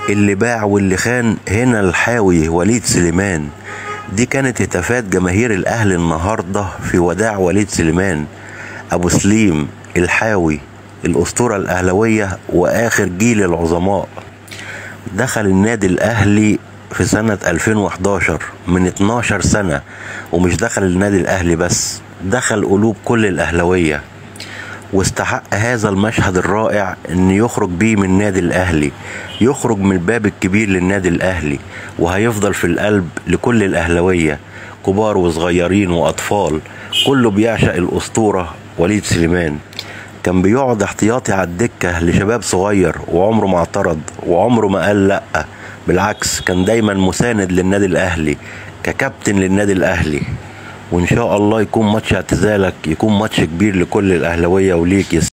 اللي باع واللي خان هنا الحاوي وليد سليمان دي كانت هتافات جماهير الاهلي النهارده في وداع وليد سليمان ابو سليم الحاوي الاسطوره الاهلويه واخر جيل العظماء دخل النادي الاهلي في سنة 2011 من 12 سنة ومش دخل النادي الاهلي بس دخل قلوب كل الاهلوية واستحق هذا المشهد الرائع ان يخرج بيه من النادي الاهلي يخرج من الباب الكبير للنادي الاهلي وهيفضل في القلب لكل الاهلوية كبار وصغيرين واطفال كله بيعشق الاسطورة وليد سليمان كان بيقعد احتياطي على الدكة لشباب صغير وعمره ما اعترض وعمره ما قال لأ بالعكس كان دايما مساند للنادي الأهلي ككابتن للنادي الأهلي وإن شاء الله يكون ماتش اعتزالك يكون ماتش كبير لكل الأهلوية وليك يا